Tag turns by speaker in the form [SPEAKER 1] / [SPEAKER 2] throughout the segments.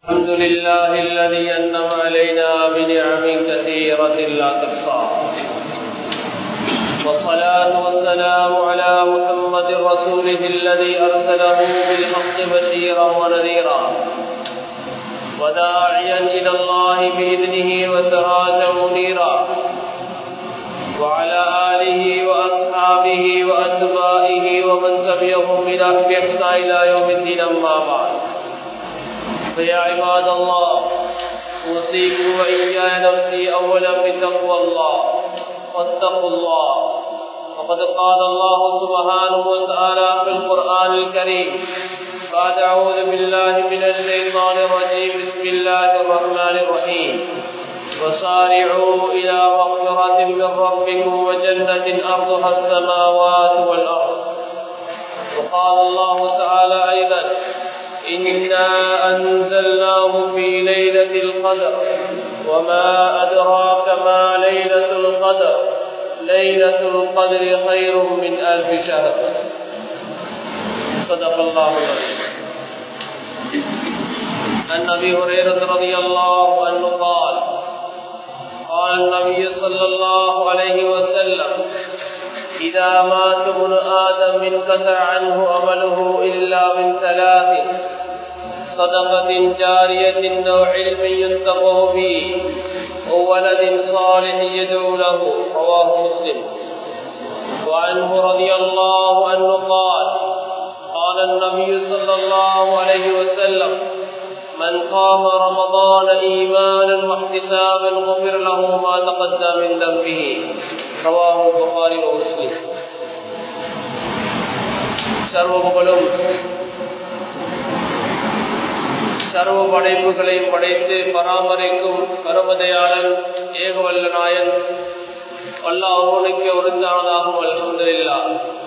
[SPEAKER 1] الحمد لله الذي أنم علينا بنعم كثيرة لا تحصى والصلاة والسلام على محمد رسوله الذي أرسله بالحق بشيرا ونذيرا وداعيا إلى الله بإذنه وسراجا منيرا وعلى آله وأصحابه وأتباعه ومن تبعهم بإحسان إلى يوم الدين أما بعد فيا عباد الله أوصيكم وإياي نفسي أولا بتقوى الله واتقوا الله وقد قال الله سبحانه وتعالى في القرآن الكريم بعد أعوذ بالله من الشيطان الرجيم بسم الله الرحمن الرحيم وسارعوا إلى مغفرة من ربكم وجنة أرضها السماوات والأرض وقال الله تعالى أيضا إنا أنزلناه في ليلة القدر وما أدراك ما ليلة القدر ليلة القدر خير من ألف شهر صدق الله العظيم عن أبي هريرة رضي الله عنه قال قال النبي صلى الله عليه وسلم إذا مات ابن آدم انقطع عنه عمله إلا من ثلاث صدقة جارية أو علم ينتفع به وولد صالح يدعو له رواه مسلم وعنه رضي الله عنه قال قال النبي صلى الله عليه وسلم من قام رمضان إيمانا واحتسابا غفر له ما تقدم من ذنبه رواه البخاري ومسلم சர்வபுகழும் சர்வ படைப்புகளையும் படைத்து பராமரிக்கும் கருமதையாளன் ஏகவல்ல நாயன் அல்லா ஒருவனுக்கு ஒருந்தானதாகும் அல்ஹம்துலில்லா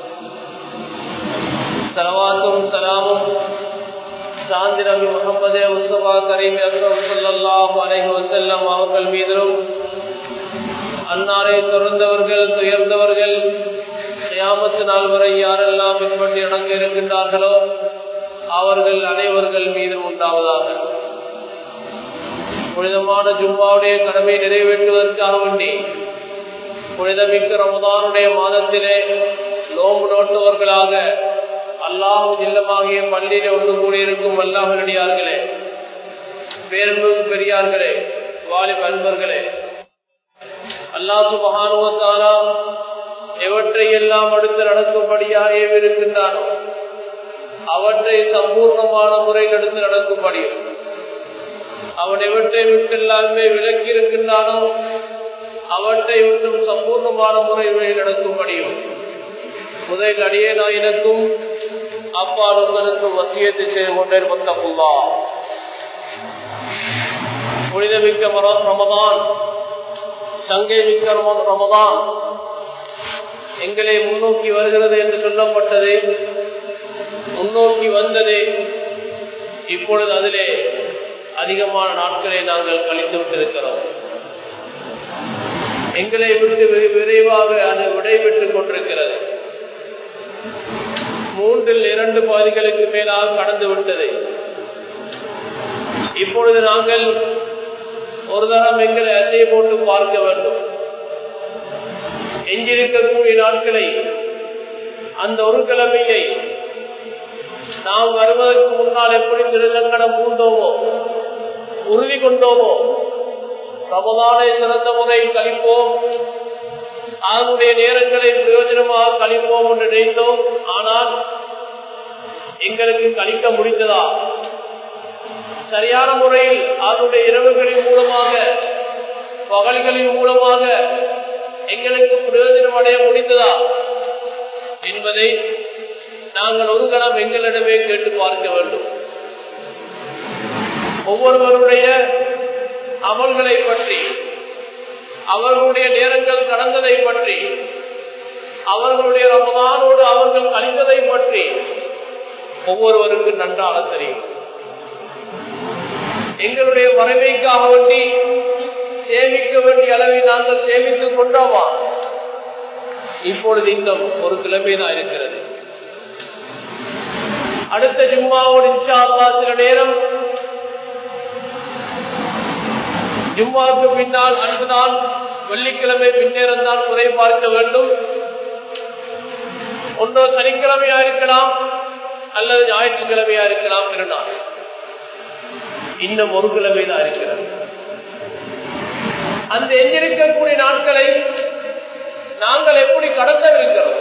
[SPEAKER 1] சலவாத்தும் சலாமும் சாந்தி நபி முகமது முஸ்தபா கரீம் அக்ரம் சல்லாஹு அலைஹி வசல்லம் அவர்கள் மீதிலும் அன்னாரை துறந்தவர்கள் துயர்ந்தவர்கள் கியாமத்து நாள் வரை யாரெல்லாம் பின்பற்றி அடங்க இருக்கின்றார்களோ அவர்கள் அனைவர்கள் மீதும் உண்டாவதாக புனிதமான ஜும்மாவுடைய கடமை நிறைவேற்றுவதற்காக வேண்டி புனிதமிக்க ரமதானுடைய மாதத்திலே நோம்பு நோட்டுவர்களாக அல்லாஹு இல்லமாகிய பள்ளியிலே ஒன்று கூடியிருக்கும் அல்லாஹடியார்களே பேரன்பு பெரியார்களே வாலிப அன்பர்களே அல்லாஹு மகானுவத்தாலா எவற்றை எல்லாம் அடுத்து நடக்கும்படியாக இருக்கின்றானோ அவற்றை சம்பூர்ணமான முறையில் எடுத்து நடக்கும்படியும் அவன் எவற்றை விட்டு எல்லாமே விலக்கி இருக்கின்றானோ அவற்றை விட்டும் சம்பூர்ணமான முறையில் நடக்கும்படியும் முதல் அடியே நான் எனக்கும் அப்பால் உங்களுக்கும் வசியத்தை செய்து கொண்டே முத்தகுல்லா புனிதமிக்க மரம் ரமதான் சங்கை மிக்க ரமதான் எங்களை முன்னோக்கி வருகிறது என்று சொல்லப்பட்டது முன்னோக்கி வந்தது இப்பொழுது அதிலே அதிகமான நாட்களை நாங்கள் கழித்து விட்டிருக்கிறோம் எங்களை விட்டு விரைவாக அது விடைபெற்றுக் கொண்டிருக்கிறது மூன்றில் இரண்டு பாதிகளுக்கு மேலாக கடந்து விட்டது இப்பொழுது நாங்கள் ஒரு தரம் எங்களை அசைய போட்டு பார்க்க வேண்டும் எஞ்சிருக்கக்கூடிய நாட்களை அந்த ஒரு கிழமையை நாம் வருவதற்கு முன்னால் எப்படி திருநங்கடம் பூண்டோமோ உறுதி கொண்டோமோ ரமதானை சிறந்த முறையில் கழிப்போம் அதனுடைய நேரங்களை பிரயோஜனமாக கழிப்போம் என்று நினைத்தோம் ஆனால் எங்களுக்கு கழிக்க முடிந்ததா சரியான முறையில் அதனுடைய இரவுகளின் மூலமாக பகல்களின் மூலமாக எங்களுக்கு பிரயோஜனம் அடைய முடிந்ததா என்பதை நாங்கள் ஒரு கணம் எங்களிடமே கேட்டு பார்க்க வேண்டும் ஒவ்வொருவருடைய அமல்களை பற்றி அவர்களுடைய நேரங்கள் கடந்ததை பற்றி அவர்களுடைய ரமதானோடு அவர்கள் கழிந்ததை பற்றி ஒவ்வொருவருக்கு நன்றாக தெரியும் எங்களுடைய மறைமைக்காக வேண்டி சேமிக்க வேண்டிய அளவை நாங்கள் சேமித்துக் கொண்டோமா இப்பொழுது இன்னும் ஒரு கிழமை தான் இருக்கிறது அடுத்த ஜும்மாவோடு இன்ஷா அல்லாஹ் சில நேரம் ஜும்மாவுக்கு பின்னால் அன்பு நாள் வெள்ளிக்கிழமை பின்னேறம் தான் குறை பார்க்க வேண்டும் ஒன்றோ சனிக்கிழமையா இருக்கலாம் அல்லது ஞாயிற்றுக்கிழமையா இருக்கலாம் திருநாள் இன்னும் ஒரு கிழமை தான் இருக்கிறது அந்த எஞ்சிருக்கக்கூடிய நாட்களை நாங்கள் எப்படி கடத்தவிருக்கிறோம்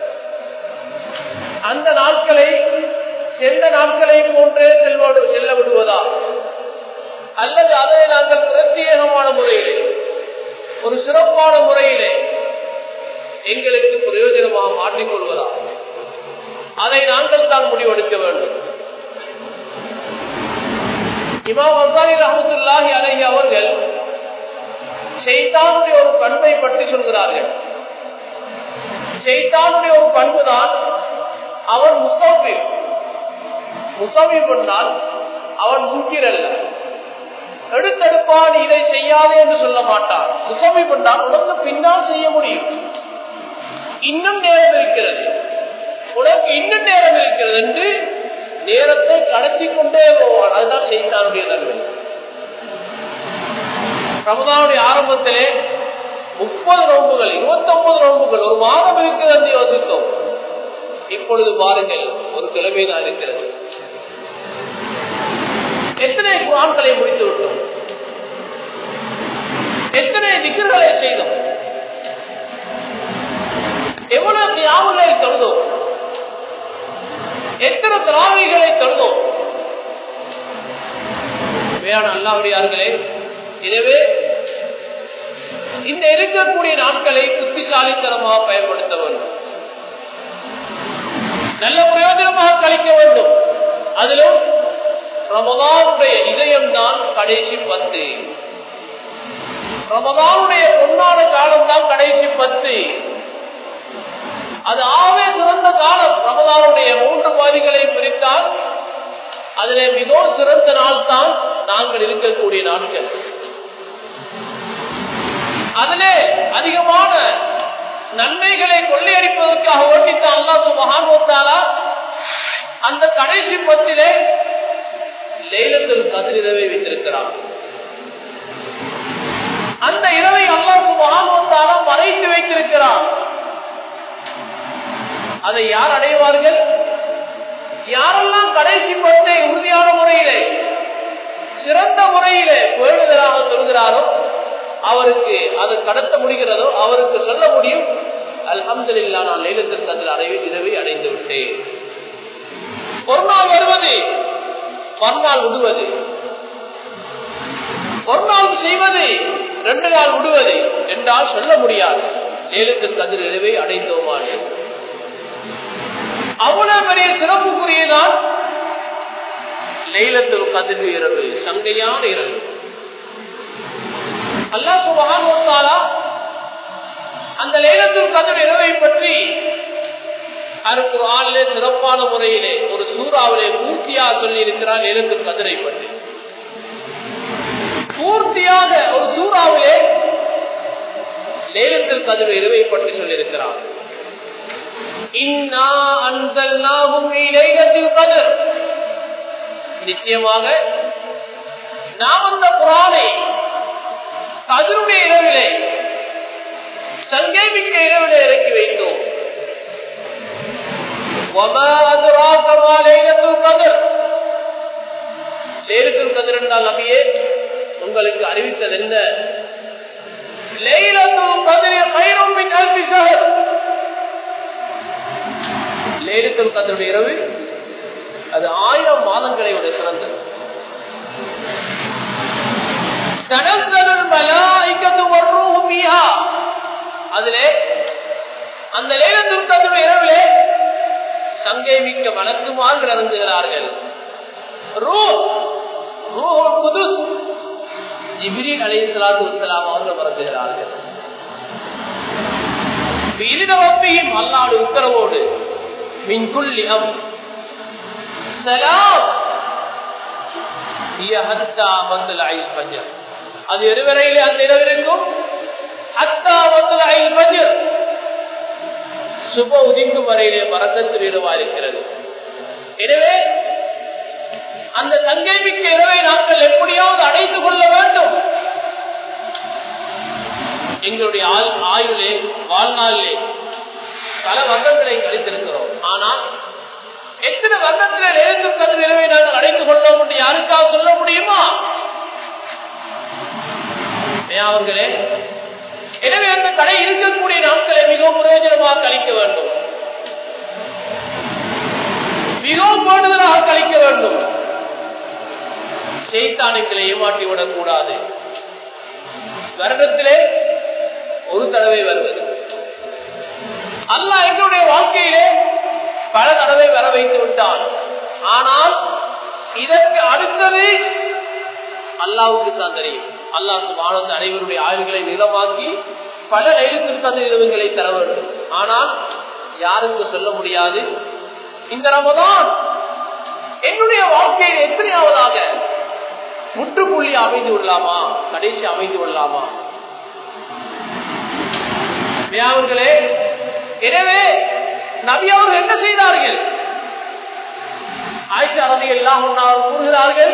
[SPEAKER 1] அந்த நாட்களை சென்ற நாட்களை போன்றே செல்வோடு செல்ல விடுவதா அல்லது அதை நாங்கள் பிரத்யேகமான முறையிலே ஒரு சிறப்பான முறையிலே எங்களுக்கு பிரயோஜனமாக மாற்றிக்கொள்வதா அதை நாங்கள் தான் முடிவெடுக்க வேண்டும் இமாம் அசாரி ரஹமத்துல்லாஹி அலஹி அவர்கள் செய்தானுடைய ஒரு பண்பை பற்றி சொல்கிறார்கள் செய்தானுடைய ஒரு பண்பு தான் அவன் முசோபிர் முசோபிர் என்றால் அவன் முக்கிரல்ல எடுத்தெடுப்பான் இதை செய்யாதே என்று சொல்ல மாட்டான் முசோபி பண்ணால் உனக்கு பின்னால் செய்ய முடியும் இன்னும் நேரம் இருக்கிறது உனக்கு இன்னும் நேரம் இருக்கிறது என்று நேரத்தை கடத்தி கொண்டே போவான் அதுதான் செய்தானுடைய தன்மை ரமதானுடைய ஆரம்பத்திலே முப்பது நோம்புகள் இருபத்தி ஒன்பது நோம்புகள் ஒரு மாதம் இருக்கிறது என்று யோசித்தோம் இப்பொழுது பாருங்கள் ஒரு கிழமை தான் இருக்கிறது எத்தனை குரான்களை முடித்து விட்டோம் எத்தனை நிகழ்களை செய்தோம் எவ்வளவு தியாகங்களை தொழுதோம் எத்தனை திராவிகளை தொழுதோம் வேணாம் அல்லாவுடையார்களே எனவே இந்த இருக்கக்கூடிய நாட்களை புத்திசாலித்தனமாக பயன்படுத்த வேண்டும் நல்ல பிரயோஜனமாக கழிக்க வேண்டும் அதிலும் ரமதானுடைய இதயம் தான் கடைசி பத்து ரமதானுடைய பொன்னான காலம் தான் கடைசி பத்து அது ஆவே சிறந்த காலம் ரமதானுடைய மூன்று பாதிகளை பிரித்தால் அதிலே மிகவும் சிறந்த நாள் தான் நாங்கள் இருக்கக்கூடிய நாட்கள் அதிலே அதிகமான நன்மைகளை கொள்ளையடிப்பதற்காக ஓட்டித்த அல்லாது மகான்வத்தாலா அந்த கடைசி பத்திலே லேலத்தில் கதிரிரவை வைத்திருக்கிறார் அந்த இரவை அல்லாது மகான்வத்தாலா மறைத்து வைத்திருக்கிறார் அதை யார் அடைவார்கள் யாரெல்லாம் கடைசி பத்தை உறுதியான முறையிலே சிறந்த முறையிலே பேணுதலாக சொல்கிறாரோ அவருக்கு அது கடத்த முடிகிறதோ அவருக்கு சொல்ல முடியும் அல்ஹம்துல்லா நான் லைலத்திற்கு அதில் அடைவு இரவை அடைந்து விட்டேன் ஒரு நாள் வருவது மறுநாள் விடுவது ஒரு நாள் செய்வது ரெண்டு நாள் விடுவது என்றால் சொல்ல முடியாது லேலத்திற்கு அதில் இரவை அடைந்தோமானே அவ்வளவு பெரிய சிறப்புக்குரியதான் லைலத்தில் கதிர் இரவு சங்கையான இரவு அல்லா சுபகான அந்த லேலத்தில் கதிர் இரவை பற்றி அதற்கு ஆளிலே சிறப்பான முறையிலே ஒரு சூறாவிலே பூர்த்தியாக சொல்லி இருக்கிறார் லேலத்தில் கதிரை பற்றி பூர்த்தியாக ஒரு சூறாவிலே லேலத்தில் கதிர் இரவை பற்றி சொல்லியிருக்கிறார் நிச்சயமாக நாம் அந்த குரானை கதிருடைய இரவிலே சங்கேமிக்க இரவிலே இறக்கி வைத்தோம் லேலுக்குள் கதிர் என்றால் நபியே உங்களுக்கு அறிவித்தது என்ன லேலத்துல் கதிர் கயிறும் மின் அல்பி ஷஹர் லேலுக்குள் கதிருடைய இரவு அது ஆயிரம் மாதங்களை விட சிறந்தது அதிலே அந்த லேலத்திற்கு இரவிலே சங்கை மிக்க வழக்குமார்கள் இறங்குகிறார்கள் ஜிபிரின் அலி சலாத்து வலாம் அவர்கள் பிறந்துகிறார்கள் இருடவப்பையும் அல்லாடு உத்தரவோடு மின்குள்ளி அம் சலாம் அது இருவரையிலே அந்த இரவிற்கும் ஹத்தா வந்து ஐல் பஜர் சுப உதிக்கும் வரையிலே மரத்தத்தில் இரவா இருக்கிறது எனவே அந்த சங்கேபிக்க இரவை நாங்கள் எப்படியாவது அடைந்து கொள்ள வேண்டும் எங்களுடைய ஆயுளே வாழ்நாளிலே பல வருடங்களை கழித்திருக்கிறோம் ஆனால் எத்தனை வருடத்தில் நேரத்தும் கரு நிலவை நாங்கள் அடைந்து கொள்ளோம் என்று யாருக்காக சொல்ல முடியுமா அவர்களே எனவே அந்த கடை இருக்கக்கூடிய நாட்களை மிகவும் பிரயோஜனமாக கழிக்க வேண்டும் மிகவும் பேணுதலாக கழிக்க வேண்டும் செய்தானுக்களை ஏமாற்றி விடக்கூடாது வருடத்திலே ஒரு தடவை வருவது அல்ல எங்களுடைய வாழ்க்கையிலே பல தடவை வர வைத்து விட்டான் ஆனால் இதற்கு அடுத்தது அல்லாவுக்கு தான் தெரியும் அல்லாஹ் சுபானந்த அனைவருடைய ஆயுள்களை நிலமாக்கி பல நேரத்திற்கான இரவுகளை தர வேண்டும் ஆனால் யாருக்கு சொல்ல முடியாது இந்த ரமதான் என்னுடைய வாழ்க்கையில் எத்தனையாவதாக முற்றுப்புள்ளி அமைந்து விடலாமா கடைசி அமைந்து விடலாமா அவர்களே எனவே நபி அவர்கள் என்ன செய்தார்கள் ஆயிஷா ரதி எல்லாம் கூறுகிறார்கள்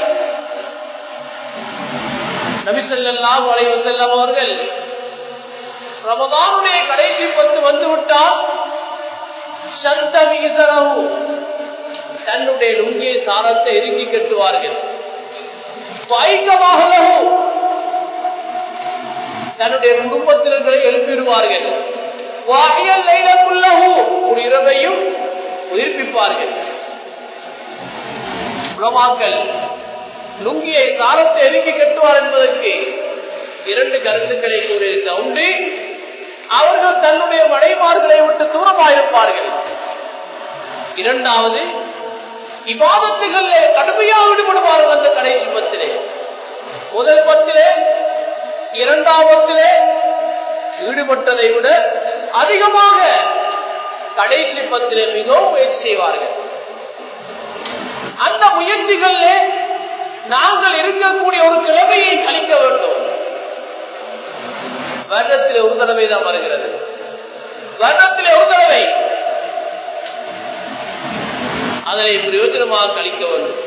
[SPEAKER 1] நபிசல்லாஹு அலைவசல்லம் அவர்கள் ரமதானுடைய கடைசி பத்து வந்துவிட்டால் சந்தமிகரவு தன்னுடைய லுங்கிய சாரத்தை இறுக்கி கட்டுவார்கள் தன்னுடைய குடும்பத்தினர்களை எழுப்பிடுவார்கள் வாயல் லைலக்குள்ளஹு ஒரு இரவையும் உயிர்ப்பிப்பார்கள் உலமாக்கள் லுங்கியை சாரத்தை எதுக்கி கட்டுவார் என்பதற்கு இரண்டு கருத்துக்களை கூறியிருக்க உண்டு அவர்கள் தன்னுடைய மனைமார்களை விட்டு தூரமாயிருப்பார்கள் இரண்டாவது இவாதத்துகளிலே கடுமையாக ஈடுபடுவார்கள் அந்த கடைசி பத்திலே முதல் பத்திலே இரண்டாவத்திலே ஈடுபட்டதை விட அதிகமாக கடைசி பத்திலே மிகவும் முயற்சி செய்வார்கள் அந்த முயற்சிகளிலே நாங்கள் இருக்கக்கூடிய ஒரு கிழமையை கழிக்க வேண்டும் வருடத்திலே ஒரு தடவை தான் வருகிறது வருடத்திலே ஒரு தடவை அதனை பிரயோஜனமாக கழிக்க வேண்டும்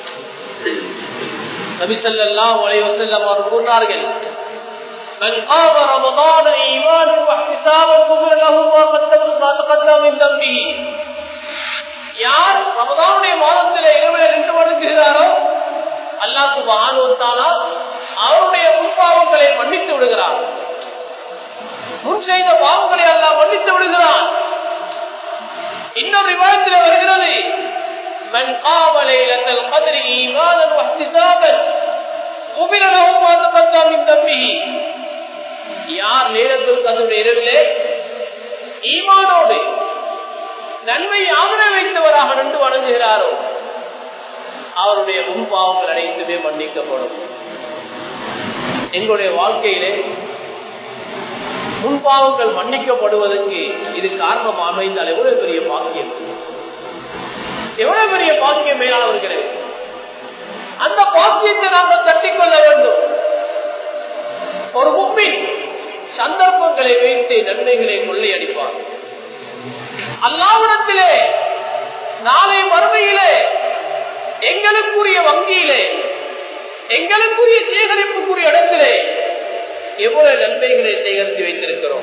[SPEAKER 1] நபிசல்லாம் வலைவசல்லம் அவர் கூறினார்கள் من قام رمضان ايمانا واحتسابا غفر له ما تقدم من ذنبه யார் ரமதானுடைய மாதத்திலே இரவில நின்று வணங்குகிறாரோ அல்லாஹ் சுபானுவத்தாலா அவருடைய முன்பாவங்களை மன்னித்து விடுகிறார் முன் செய்த பாவங்களை அல்லாஹ் மன்னித்து விடுகிறான் இன்னொரு விவாதத்தில் வருகிறது من قام ليلة القدر إيمانا واحتسابا غفر له ما تقدم من ذنبه யார் நேரத்தில் கதவுடைய இரவிலே ஈமானோடு நன்மை ஆதர வைத்தவராக நின்று வணங்குகிறாரோ அவருடைய முன்பாவங்கள் அனைத்துமே மன்னிக்கப்படும் எங்களுடைய வாழ்க்கையிலே முன்பாவங்கள் மன்னிக்கப்படுவதற்கு இது காரணம் அமைந்தால் எவ்வளவு பெரிய பாக்கியம் எவ்வளவு பெரிய பாக்கியம் மேலானவர்களே அந்த பாக்கியத்தை நாங்கள் தட்டிக்கொள்ள வேண்டும் ஒரு முப்பின் சந்தர்ப்பங்களை வைத்து நன்மைகளை கொள்ளையடிப்பார் அல்லாவிடத்திலே நாளை மறுமையிலே எங்களுக்குரிய வங்கியிலே எங்களுக்குரிய சேகரிப்புக்குரிய இடத்திலே எவ்வளவு நன்மைகளை சேகரித்து வைத்திருக்கிறோம்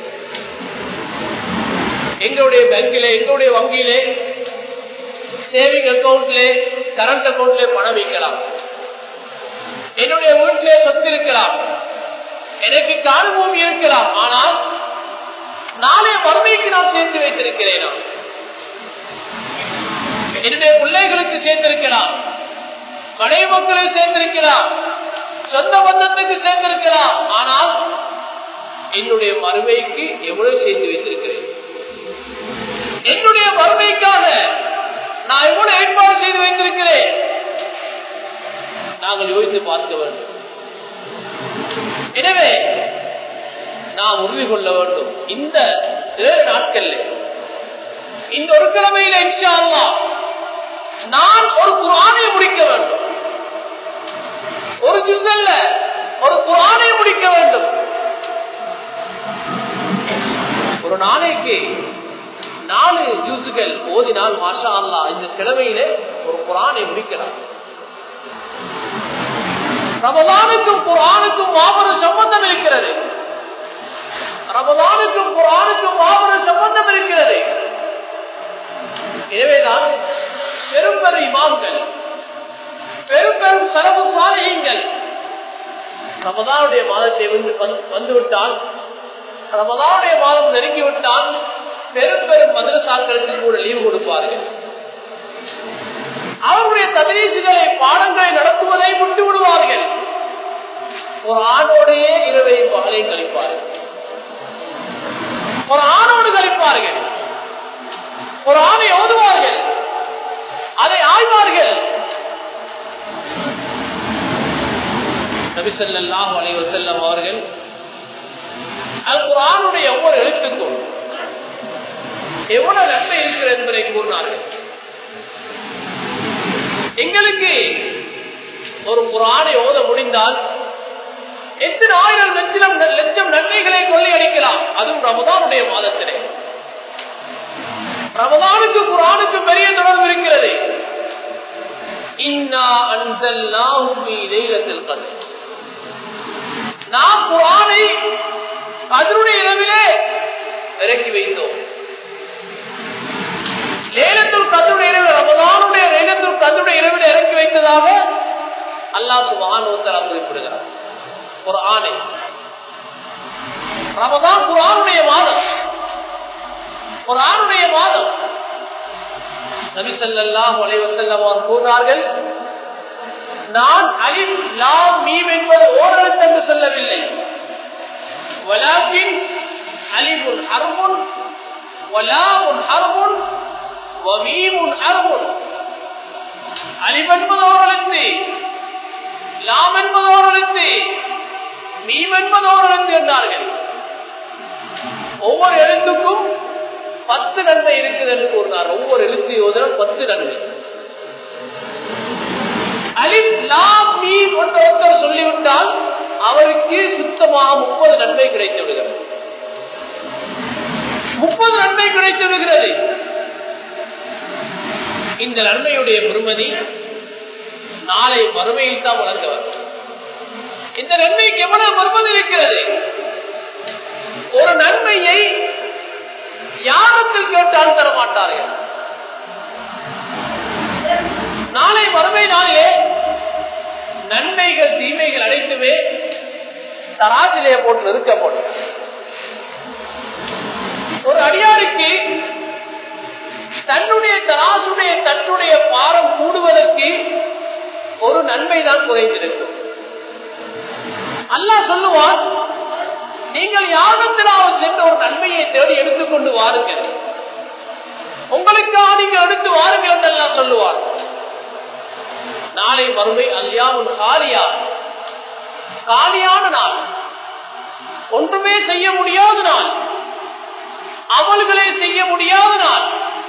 [SPEAKER 1] எங்களுடைய பேங்கிலே எங்களுடைய வங்கியிலே சேவிங் அக்கௌண்ட்ல கரண்ட் அக்கௌண்ட்ல பணம் வைக்கலாம் என்னுடைய வீட்டிலே சொத்து இருக்கலாம் எனக்கு காடு பூமி இருக்கலாம் ஆனால் நாளை மறுமைக்கு நான் சேர்த்து வைத்திருக்கிறேன் என்னுடைய பிள்ளைகளுக்கு சேர்ந்திருக்கலாம் மனைவி மக்களை சேர்ந்திருக்கலாம் சொந்த பந்தத்துக்கு சேர்ந்திருக்கலாம் ஆனால் என்னுடைய மறுமைக்கு எவ்வளவு சேர்த்து வைத்திருக்கிறேன் என்னுடைய மறுமைக்காக நான் எவ்வளவு ஏற்பாடு செய்து வைத்திருக்கிறேன் நாங்கள் யோசித்து பார்க்க வேண்டும் எனவே நாம் உறுதி கொள்ள வேண்டும் இந்த ஏழு நாட்கள்ல இந்த ஒரு கிழமையில இன்ஷா அல்லாஹ் நான் ஒரு குரானை முடிக்க வேண்டும் ஒரு ஜுசல்ல ஒரு குரானை முடிக்க வேண்டும் ஒரு நாளைக்கு நாலு ஜூசுகள் ஓதினால் மாஷா அல்லா இந்த கிழமையிலே ஒரு குரானை முடிக்கலாம் ரமலானுக்கும் குரானுக்கும் மாபெரும் சம்பந்தம் இருக்கிறது ரமதானுக்கும் குரானுக்கும் மாபெரும் சம்பந்தம் இருக்கிறது எனவேதான் பெரும் பெரும் இமாம்கள் பெரும் பெரும் சரபு சாலைகள் ரமதானுடைய மாதத்தை வந்து வந்துவிட்டால் ரமதானுடைய மாதம் நெருங்கிவிட்டால் பெரும் பெரும் மதரசாக்களுக்கு கூட லீவு கொடுப்பார்கள் அவருடைய ததரீசுகளை பாடங்களை நடத்துவதை விட்டு விடுவார்கள் ஒரு ஆணோடையே இரவை பகலை கழிப்பார்கள் ஒரு ஆணோடு கழிப்பார்கள் ஒரு ஆணை ஓதுவார்கள் அதை ஆய்வார்கள் நபிசல்லாஹ் அலைவர் செல்லம் அவர்கள் அது குரானுடைய ஒவ்வொரு எழுத்துக்கும் எவ்வளவு நன்மை இருக்கிறது என்பதை கூறினார்கள் எங்களுக்கு ஒரு குரானை ஓத முடிந்தால் எத்தனை ஆயிரம் லட்சம் லட்சம் நன்மைகளை கொள்ளையடிக்கலாம் அதுவும் ரமதானுடைய மாதத்திலே ரமதானுக்கு குரானுக்கு பெரிய தொடர்பு இருக்கிறது இன்னா அன்சல் நாஹுமீதைலத்தில் கதை நாம் குரானை அதனுடைய இரவிலே இறக்கி வைத்தோம் லேலத்துள் கத்துடைய இரவு ரமதானுடைய லேலத்துள் கத்துடைய இரவில் இறக்கி வைத்ததாக அல்லாஹ் சுபானோத்தரா குறிப்பிடுகிறார் ஒரு ஆணை ரமதான் குரானுடைய மாதம் ஒரு ஆணுடைய மாதம் நபிசல்லாஹ் அலைவசல்லம் அவர் கூறினார்கள் நான் அலிம் லாம் மீம் என்பது ஓரெழுத்து என்று சொல்லவில்லை வலாக்கின் அலிமுன் அருமுன் வலாமுன் அருமுன் வமீமுன் அருமுன் அலிம் என்பது ஓரெழுத்து லாம் என்பது ஓரெழுத்து மீம் என்பது ஓரெழுத்து என்றார்கள் ஒவ்வொரு எழுத்துக்கும் பத்து நன்மை இருக்குது என்று கூறினார் ஒவ்வொரு எழுத்து யோதனம் பத்து நன்மை அலிப் லாம் மீ கொண்ட ஒருத்தர் சொல்லிவிட்டால் அவருக்கு சுத்தமாக முப்பது நன்மை கிடைத்து விடுகிறது முப்பது நன்மை கிடைத்து விடுகிறது இந்த நன்மையுடைய பெருமதி நாளை மறுமையில் தான் வழங்குவர் இந்த நன்மைக்கு எவ்வளவு பெருமதி இருக்கிறது ஒரு நன்மையை யாகத்தில் கேட்டால் தர மாட்டார்கள் நாளை மறுமை நாளிலே நன்மைகள் தீமைகள் அனைத்துமே தராசிலே போட்டு நிறுத்தப்படும் ஒரு அடியாருக்கு தன்னுடைய தராசுடைய தன்னுடைய பாரம் கூடுவதற்கு ஒரு நன்மை தான் குறைந்திருக்கும் அல்லாஹ் சொல்லுவான் நீங்கள் யாகத்திலாவது சென்று ஒரு நன்மையை தேடி எடுத்துக்கொண்டு வாருங்கள் உங்களுக்காக நீங்கள் எடுத்து வாருங்கள் என்று எல்லாம் சொல்லுவார் நாளை மறுமை அல்யாவும் காலியா காலியான நாள் ஒன்றுமே செய்ய முடியாத நாள் அமல்களை செய்ய முடியாத நாள்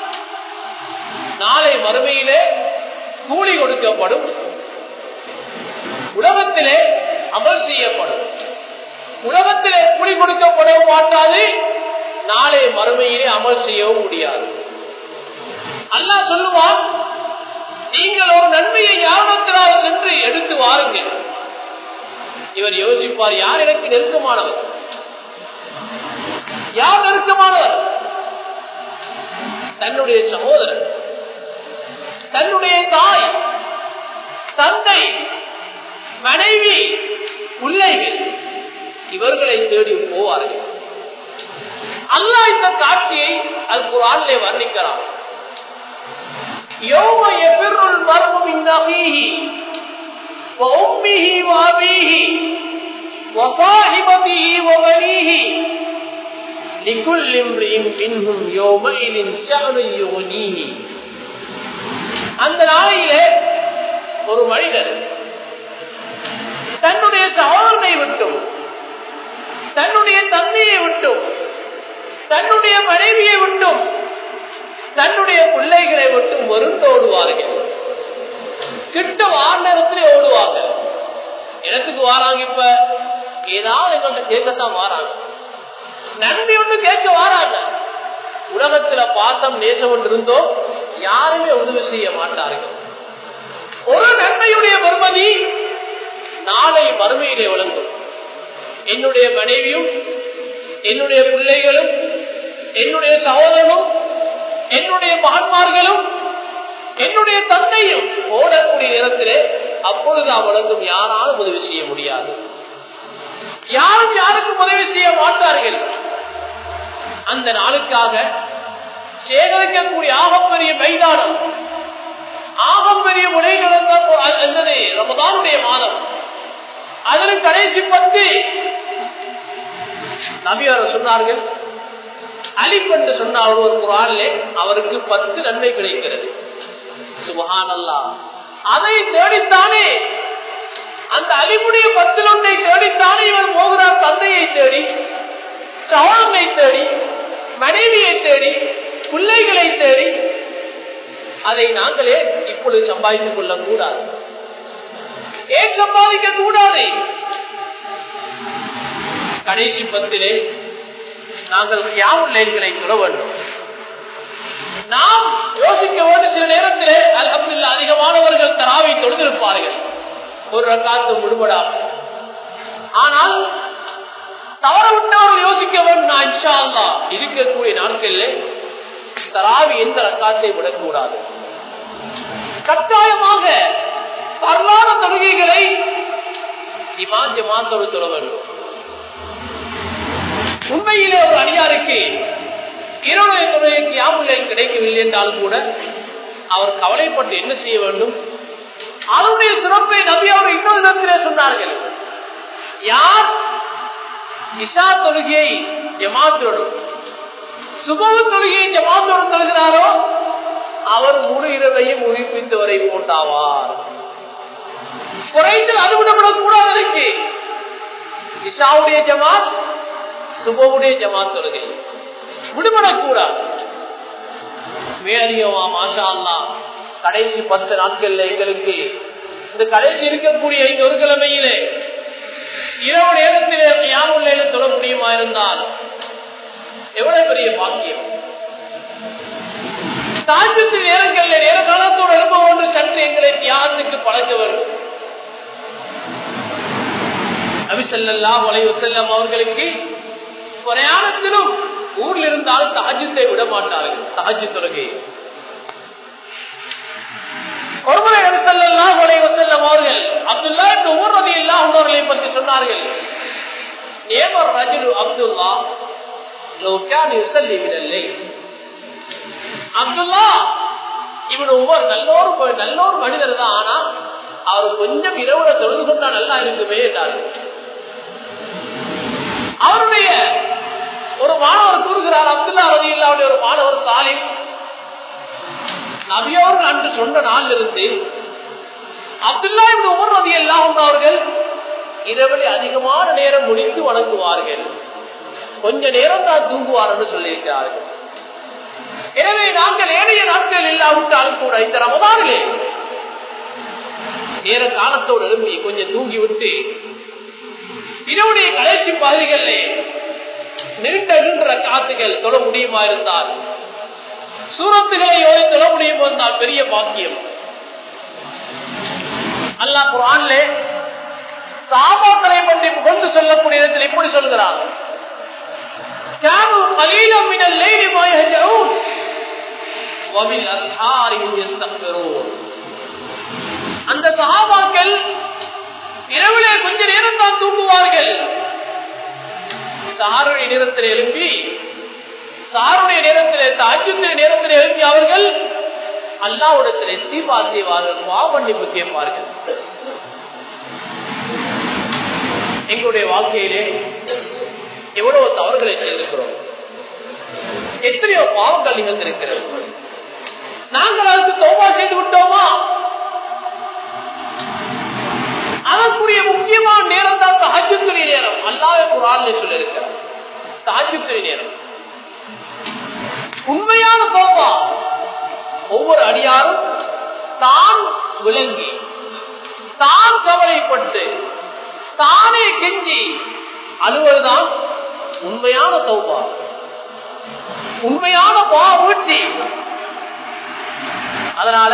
[SPEAKER 1] நாளை மறுமையிலே கூலி கொடுக்கப்படும் உலகத்திலே அமல் செய்யப்படும் உலகத்திலே கூலி கொடுக்கப்படவும் மாட்டாது நாளை மறுமையிலே அமல் செய்யவும் முடியாது அல்லாஹ் சொல்லுவான் நீங்கள் ஒரு நன்மையை யாரிடத்திலாக சென்று எடுத்து வாருங்கள் இவர் யோசிப்பார் யார் எனக்கு நெருக்கமானவர் யார் நெருக்கமானவர் தன்னுடைய சகோதரர் தன்னுடைய தாய் தந்தை மனைவி பிள்ளைகள் இவர்களை தேடி போவார்கள் அல்லாஹ் இந்த காட்சியை அது குரானிலே வர்ணிக்கிறார் يوم يفر المرء من أخيه وأمه وأبيه وصاحبته وبنيه لكل امرئ منهم يومئذ شأن يغنيه அந்த நாளையிலே ஒரு மனிதர் தன்னுடைய சகோதரனை விட்டும் தன்னுடைய தந்தையை விட்டும் தன்னுடைய மனைவியை விட்டும் தன்னுடைய பிள்ளைகளை விட்டும் வருண்டு ஓடுவார்கள் கிட்ட வாரணத்திலே ஓடுவாங்க இடத்துக்கு வாராங்க இப்ப ஏதாவது எங்கள்கிட்ட கேட்கத்தான் வாராங்க நன்றி ஒன்று கேட்க வாராங்க உலகத்துல பாசம் நேசம் ஒன்று இருந்தோ யாருமே உதவி செய்ய மாட்டார்கள் ஒரு நன்மையுடைய பெருமதி நாளை மறுமையிலே விளங்கும் என்னுடைய மனைவியும் என்னுடைய பிள்ளைகளும் என்னுடைய சகோதரனும் என்னுடைய மகன்மார்களும் என்னுடைய தந்தையும் ஓடக்கூடிய நேரத்திலே அப்பொழுது அவனுக்கும் யாராலும் உதவி செய்ய முடியாது யாரும் யாருக்கும் உதவி செய்ய மாட்டார்கள் அந்த நாளுக்காக சேகரிக்கக்கூடிய ஆகப்பெரிய மைதானம் ஆகப்பெரிய முறை நடந்த என்னது ரமதானுடைய மாதம் அதில் கடைசி பத்து நபியார் சொன்னார்கள் அலிப் என்று சொன்னால் ஒரு குரானிலே அவருக்கு பத்து நன்மை கிடைக்கிறது சுபஹானல்லா அதை தேடித்தானே அந்த அலிமுடைய பத்து ஒன்றை தேடித்தானே இவர் போகிறார் தந்தையை தேடி சகோதரனை தேடி மனைவியை தேடி பிள்ளைகளை தேடி அதை நாங்களே இப்பொழுது சம்பாதித்துக் கொள்ள கூடாது ஏன் சம்பாதிக்க கூடாது கடைசி பத்திலே நாங்கள் யாவும் லைன்களை தொட வேண்டும் நாம் யோசிக்க வேண்டும் சில நேரத்திலே அலமதுல்ல அதிகமானவர்கள் தராவை தொழுதிருப்பார்கள் ஒரு ரக்காத்து முழுபடாம ஆனால் தவற விட்டவர்கள் யோசிக்க வேண்டும் நான் இன்ஷா அல்லா இருக்கக்கூடிய நாட்களில் தராவி எந்த ரக்காத்தை விடக்கூடாது கட்டாயமாக வரலான தொழுகைகளை இமான் ஜமாத்தோடு தொழ வேண்டும் உண்மையிலே ஒரு அடியாருக்கு இரவுடைய தொழுகைக்கு யாமுல்லை கிடைக்கவில்லை என்றாலும் கூட அவர் கவலைப்பட்டு என்ன செய்ய வேண்டும் அதனுடைய சிறப்பை நபி அவர் இன்னொரு இடத்திலே சொன்னார்கள் யார் இஷா தொழுகையை ஜமாத்தோடு சுபவ தொழுகையை ஜமாத்தோடு தொழுகிறாரோ அவர் முழு இரவையும் உயிர்ப்பித்தவரை போட்டாவார் குறைந்து அது விடப்படக் கூடாது இருக்கு இஷாவுடைய ஜமாத் சுபவுடைய ஜமாத் தொழுகை விடுபடக்கூடாது மேலதிகமா மாஷா அல்லா கடைசி பத்து நாட்கள்ல எங்களுக்கு இந்த கடைசி இருக்கக்கூடிய இந்த ஒரு கிழமையிலே இரவு நேரத்திலே யாமுல்லையில தொழ முடியுமா இருந்தால் எவ்வளவு பெரிய பாக்கியம் தாஜத்து நேரங்கள்ல நேர காலத்தோடு எழுப்ப ஒன்று சற்று எங்களை தியாகத்துக்கு பழக்க வேண்டும் அபிசல்லா வளைவு செல்லம் அவர்களுக்கு பிரயாணத்திலும் ஊர்ல இருந்தால் தாஜத்தை விட மாட்டார்கள் தாஜி தொழுகை ஒருமுறை அபிசல்லாம் வளைவு செல்லம் அவர்கள் அப்துல்லா இந்த ஊர் ரவி இல்லா உணர்களை பற்றி சொன்னார்கள் நேமர் ரஜுலு அப்துல்லா லோக்கான் யுசல்லி விடலை அப்துல்லா இவன் ஒவ்வொரு நல்லோரு நல்லோரு மனிதர் தான் ஆனா அவர் கொஞ்சம் இரவுல தொழுது கொண்டா நல்லா இருக்குமே என்றார்கள் அவருடைய ஒரு மாணவர் கூறுகிறார் அப்துல்லா ரதி இல்லாவுடைய ஒரு மாணவர் சாலிம் நபியோர்கள் அன்று சொன்ன நாள் இருந்து அப்துல்லா இப்படி ஒவ்வொரு ரதி எல்லாம் அவர்கள் இரவில் அதிகமான நேரம் முடித்து வணங்குவார்கள் கொஞ்ச நேரம் தான் தூங்குவார் என்று சொல்லியிருக்கிறார்கள் எனவே நாங்கள் ஏனைய நாட்கள் இல்லாவிட்டாலும் கூட இந்த ரமதானிலே நேர காலத்தோடு எழுப்பி கொஞ்சம் தூங்கி விட்டு இரவுடைய கடைசி பகுதிகளிலே நீண்ட நின்ற காத்துகள் தொட முடியுமா இருந்தால் சூரத்துகளை ஓடி தொட முடியுமா இருந்தால் பெரிய பாக்கியம் அல்லா குரான்லே சாபாக்களை பற்றி புகழ்ந்து சொல்லக்கூடிய இடத்தில் எப்படி சொல்கிறார் كانوا قليلا من الليل ما يهجعون وبالأسحار هم يستغفرون அந்த சகாபாக்கள் இரவிலே கொஞ்ச நேரம் தான் தூங்குவார்கள் சாருடைய நேரத்தில் எழுப்பி சாருடைய நேரத்தில் தாஜ்யத்தின் நேரத்தில் எழுப்பி அவர்கள் அல்லாவிடத்தில் தீபா செய்வார்கள் மாமன்னிப்பு கேட்பார்கள் எங்களுடைய வாழ்க்கையிலே எவ்வளவு தவறுகளை செய்திருக்கிறோம் எத்தனையோ பாவங்கள் நிகழ்ந்திருக்கிறது நாங்கள் அதுக்கு தோபா செய்து விட்டோமா அதற்குரிய முக்கியமான நேரம் தான் தாஜுத்துறை நேரம் அல்லாத குரான் சொல்லியிருக்கிறார் தாஜுத்துறை நேரம் உண்மையான தோபா ஒவ்வொரு அடியாரும் தான் விளங்கி தான் கவலைப்பட்டு தானே கெஞ்சி அழுவதுதான் உண்மையான தௌபா உண்மையான பா ஊற்றி அதனால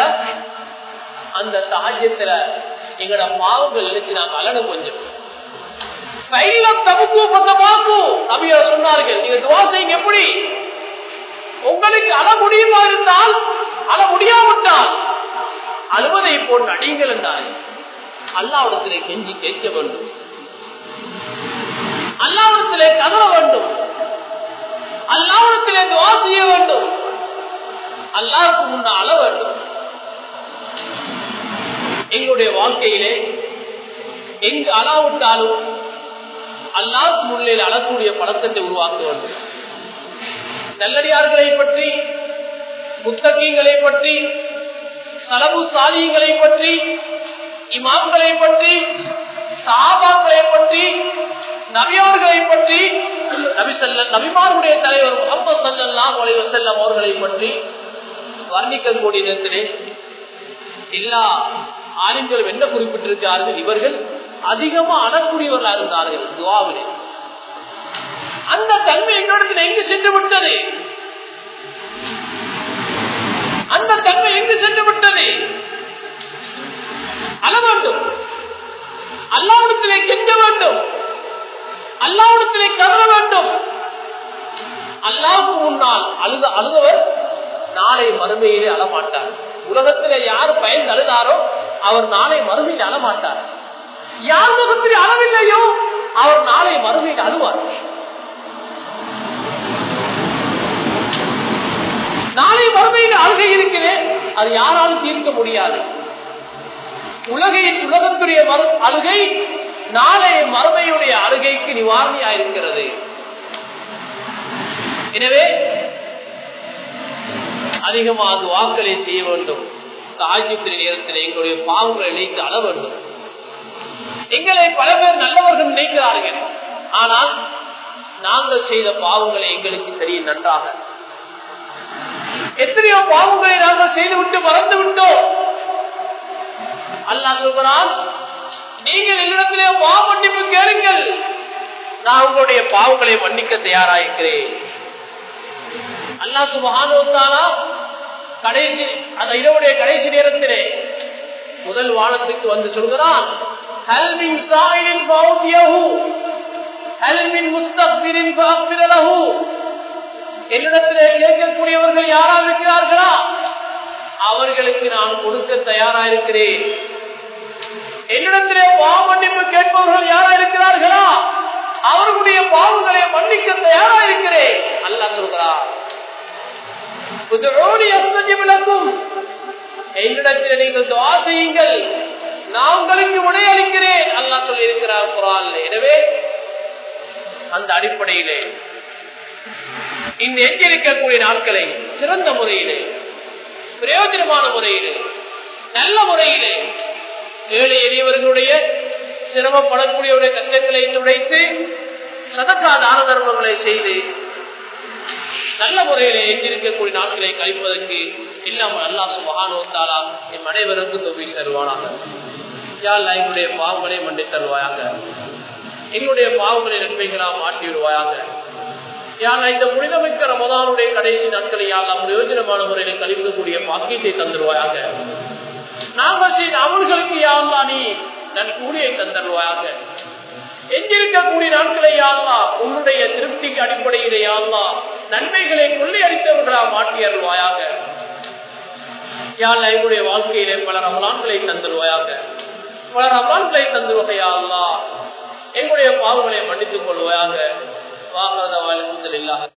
[SPEAKER 1] அந்த சாஜ்யத்துல எங்களோட பாவங்கள் நினைச்சு நாங்க அலனும் கொஞ்சம் பைலம் தகுப்பு பக்கமாக்கு நபியார் சொன்னார்கள் நீங்க துவா செய்யுங்க எப்படி உங்களுக்கு அழ முடியுமா இருந்தால் அழ முடியாவிட்டால் அழுவதை போன்று அடிங்கள் என்றார்கள் அல்லாவிடத்திலே கெஞ்சி கேட்க வேண்டும் அல்லாவிடத்திலே கதற வேண்டும் அல்லாவிடத்திலே துவா செய்ய வேண்டும் அல்லாவுக்கு முன்ன அழ வேண்டும் எங்களுடைய வாழ்க்கையிலே எங்கு அழாவிட்டாலும் அல்லாவுக்கு முன்னே அழக்கூடிய பழக்கத்தை உருவாக்க வேண்டும் நல்லடியார்களை பற்றி புத்தகங்களை பற்றி சலபு சாதியங்களை பற்றி இமாம்களை பற்றி சாபாக்களை பற்றி நபியார்களை பற்றி நபி செல்ல நபிமாருடைய தலைவர் முகமது சல்லாம் செல்லம் அவர்களை பற்றி வர்ணிக்கக்கூடிய நேரத்திலே எல்லா ஆளுங்களும் என்ன குறிப்பிட்டிருக்கிறார்கள் இவர்கள் அதிகமா அணக்கூடியவர்களா இருந்தார்கள் துவாவிலே அந்த தன்மை என்னிடத்தில் எங்கு சென்று விட்டது அந்த தன்மை எங்கு சென்று விட்டது அழ வேண்டும் அல்லாவிடத்திலே கெஞ்ச வேண்டும் அல்லாவிடத்திலே கதற வேண்டும் அல்லாவுக்கு முன்னால் அழுத அழுதவர் நாளை மறுமையிலே அழமாட்டார் உலகத்திலே யார் பயந்து அழுதாரோ அவர் நாளை மறுமையில் அழமாட்டார் யார் முகத்தில் அளவில்லையோ அவர் நாளை மறுமையில் அழுவார் நாளை மறுமையில் அழுகை இருக்கிறேன் அது யாராலும் தீர்க்க முடியாது உலகையின் உலகத்துடைய அழுகை நாளைய மறுமையுடைய அழுகைக்கு நிவாரணியா இருக்கிறது எனவே அதிகமாக வாக்களை செய்ய வேண்டும் தாஜ்யத்தின் நேரத்தில் எங்களுடைய பாவங்களை நினைத்து அள வேண்டும் எங்களை பல பேர் நல்லவர்கள் நினைக்கிறார்கள் ஆனால் நாங்கள் செய்த பாவங்களை எங்களுக்கு தெரிய நன்றாக எத்தனையோ பாவங்களை நாங்கள் செய்துவிட்டு மறந்து விட்டோம் அல்லா சொல்கிறான் நீங்கள் என்னிடத்திலே பாவ மன்னிப்பு கேளுங்கள் நான் உங்களுடைய பாவங்களை மன்னிக்க தயாராயிருக்கிறேன் அல்லா சுபகானோத்தானா கடைசி அந்த இரவுடைய கடைசி நேரத்திலே முதல் வானத்துக்கு வந்து சொல்கிறான் ஹல்மின் சாயிலின் பௌத்தியஹு ஹல்மின் முஸ்தக்பிரின் ஃபஅக்பிரலஹு என்னிடத்திலே கேட்கக்கூடியவர்கள் யாரா இருக்கிறார்களா அவர்களுக்கு நான் கொடுக்க தயாரா இருக்கிறேன் என்னிடத்திலே பாவ மன்னிப்பு கேட்பவர்கள் யாரா இருக்கிறார்களா அவர்களுடைய பாவங்களை மன்னிக்க தயாரா இருக்கிறேன் அல்ல சொல்கிறார் என்னிடத்தில் நீங்கள் துவா செய்யுங்கள் நான் உங்களுக்கு விடை அளிக்கிறேன் அல்லா சொல்லி இருக்கிறார் குரான் எனவே அந்த அடிப்படையிலே இந்த எஞ்சிருக்கக்கூடிய நாட்களை சிறந்த முறையிலே பிரயோஜனமான முறையிலே நல்ல முறையிலே ஏழை எளியவர்களுடைய சிரமப்படக்கூடியவருடைய கஷ்டங்களை துடைத்து சதக்கா தான தர்மங்களை செய்து நல்ல முறையிலே எஞ்சிருக்கக்கூடிய நாட்களை கழிப்பதற்கு இல்லாமல் அல்லா சுபகானோத்தாலா என் அனைவருக்கும் தொகை தருவானாக யாழ் எங்களுடைய பாவங்களை மண்டி தருவாயாக எங்களுடைய பாவங்களை நன்மைகளா மாற்றி விடுவாயாக யாழ் இந்த புனிதமிக்க ரமதானுடைய கடைசி நாட்களை யாழ் பிரயோஜனமான முறையில் கழிக்கக்கூடிய பாக்கியத்தை தந்துருவாயாக நாங்கள் செய்த அமல்களுக்கு யாழ்லா நீ நன் கூலியை தந்தருவாயாக எஞ்சிருக்கக்கூடிய நாட்களை யாழ்லா உன்னுடைய திருப்திக்கு அடிப்படையிலே யாழ்லா நன்மைகளை கொள்ளை அடித்தவர்களா மாற்றி அருள்வாயாக யாழ் எங்களுடைய வாழ்க்கையிலே பல ரமலான்களை தந்துருவாயாக பல ரமலான்களை தந்துருவையா அல்லா எங்களுடைய பாவங்களை மன்னித்துக் கொள்வாயாக வாகனத வாழ்க்கை